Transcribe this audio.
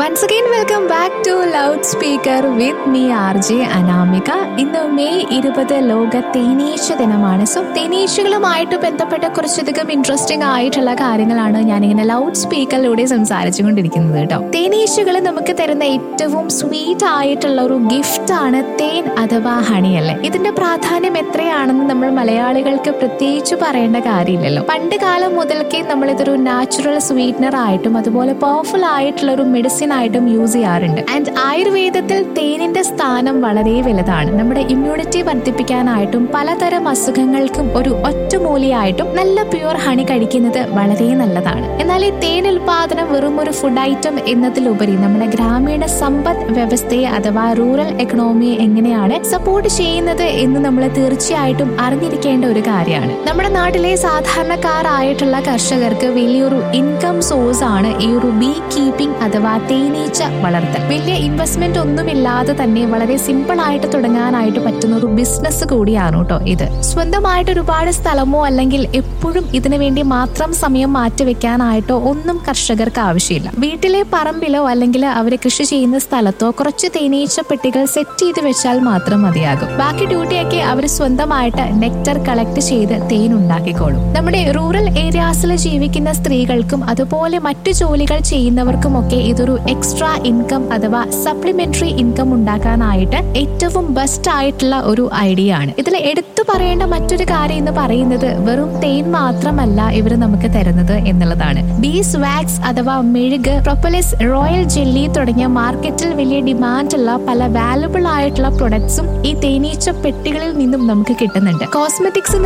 once again welcome back to loud speaker with me R J Anamika ഇന്ന് May ഇരുപത് ലോക തേനീച്ച ദിനമാണ് സോ തേനീച്ചകളുമായിട്ട് ബന്ധപ്പെട്ട കുറച്ചധികം ഇൻട്രസ്റ്റിംഗ് ആയിട്ടുള്ള കാര്യങ്ങളാണ് ഞാനിങ്ങനെ ലൗഡ് സ്പീക്കറിലൂടെ സംസാരിച്ചുകൊണ്ടിരിക്കുന്നത് കേട്ടോ തേനീച്ചകൾ നമുക്ക് തരുന്ന ഏറ്റവും സ്വീറ്റ് ആയിട്ടുള്ള ഒരു ഗിഫ്റ്റ് ആണ് തേൻ അഥവാ ഹണി അല്ലേ ഇതിന്റെ പ്രാധാന്യം എത്രയാണെന്ന് നമ്മൾ മലയാളികൾക്ക് പ്രത്യേകിച്ച് പറയേണ്ട കാര്യമില്ലല്ലോ പണ്ട് കാലം മുതൽക്കേ നമ്മൾ ഇതൊരു നാച്ചുറൽ സ്വീറ്റ്നർ ആയിട്ടും അതുപോലെ പവർഫുൾ ആയിട്ടുള്ള ഒരു മെഡിസിൻ ആയിട്ടും യൂസ് ചെയ്യാറുണ്ട് ആൻഡ് ആയുർവേദത്തിൽ തേനിന്റെ സ്ഥാനം വളരെ വലുതാണ് നമ്മുടെ ഇമ്മ്യൂണിറ്റി വർദ്ധിപ്പിക്കാനായിട്ടും പലതരം അസുഖങ്ങൾക്കും ഒരു ഒറ്റമൂലിയായിട്ടും നല്ല പ്യുവർ ഹണി കഴിക്കുന്നത് വളരെ നല്ലതാണ് എന്നാൽ ഈ തേൻ ഉൽപാദനം വെറും ഒരു ഫുഡ് ഐറ്റം എന്നതിലുപരി നമ്മുടെ ഗ്രാമീണ സമ്പദ് വ്യവസ്ഥയെ അഥവാ റൂറൽ എക്കണോമിയെ എങ്ങനെയാണ് സപ്പോർട്ട് ചെയ്യുന്നത് എന്ന് നമ്മൾ തീർച്ചയായിട്ടും അറിഞ്ഞിരിക്കേണ്ട ഒരു കാര്യമാണ് നമ്മുടെ നാട്ടിലെ സാധാരണക്കാരായിട്ടുള്ള കർഷകർക്ക് വലിയൊരു ഇൻകം സോഴ്സ് ആണ് ഈ ഒരു ബീ കീപ്പിംഗ് അഥവാ തേനീച്ച വളർത്തൽ വലിയ ഇൻവെസ്റ്റ്മെന്റ് ഒന്നുമില്ലാതെ തന്നെ വളരെ സിമ്പിൾ ആയിട്ട് തുടങ്ങാനായിട്ട് പറ്റുന്ന ഒരു ബിസിനസ് കൂടിയാണ് കേട്ടോ ഇത് സ്വന്തമായിട്ട് ഒരുപാട് സ്ഥലമോ അല്ലെങ്കിൽ എപ്പോഴും ഇതിനു വേണ്ടി മാത്രം സമയം മാറ്റിവെക്കാനായിട്ടോ ഒന്നും കർഷകർക്ക് ആവശ്യമില്ല വീട്ടിലെ പറമ്പിലോ അല്ലെങ്കിൽ അവർ കൃഷി ചെയ്യുന്ന സ്ഥലത്തോ കുറച്ച് തേനീച്ച പെട്ടികൾ സെറ്റ് ചെയ്ത് വെച്ചാൽ മാത്രം മതിയാകും ബാക്കി ഡ്യൂട്ടിയൊക്കെ അവർ സ്വന്തമായിട്ട് നെക്ടർ കളക്ട് ചെയ്ത് തേൻ ഉണ്ടാക്കിക്കോളും നമ്മുടെ റൂറൽ ഏരിയാസിൽ ജീവിക്കുന്ന സ്ത്രീകൾക്കും അതുപോലെ മറ്റു ജോലികൾ ചെയ്യുന്നവർക്കുമൊക്കെ ഇതൊരു എക്സ്ട്രാ ഇൻകം അഥവാ സപ്ലിമെന്ററി ഇൻകം ഉണ്ടാക്കാനായിട്ട് ഏറ്റവും ബെസ്റ്റ് ആയിട്ടുള്ള ഒരു ഐഡിയ ആണ് ഇതിൽ എടുത്തു പറയേണ്ട മറ്റൊരു കാര്യം എന്ന് പറയുന്നത് വെറും തേൻ മാത്രമല്ല ഇവർ നമുക്ക് തരുന്നത് എന്നുള്ളതാണ് ബീസ് വാക്സ് അഥവാ മെഴുക് പ്രൊപ്പലിസ് റോയൽ ജെല്ലി തുടങ്ങിയ മാർക്കറ്റിൽ വലിയ ഡിമാൻഡ് ഉള്ള പല വാലുബിൾ ആയിട്ടുള്ള പ്രൊഡക്ട്സും ഈ തേനീച്ച പെട്ടികളിൽ നിന്നും നമുക്ക് കിട്ടുന്നുണ്ട് കോസ്മെറ്റിക്സ്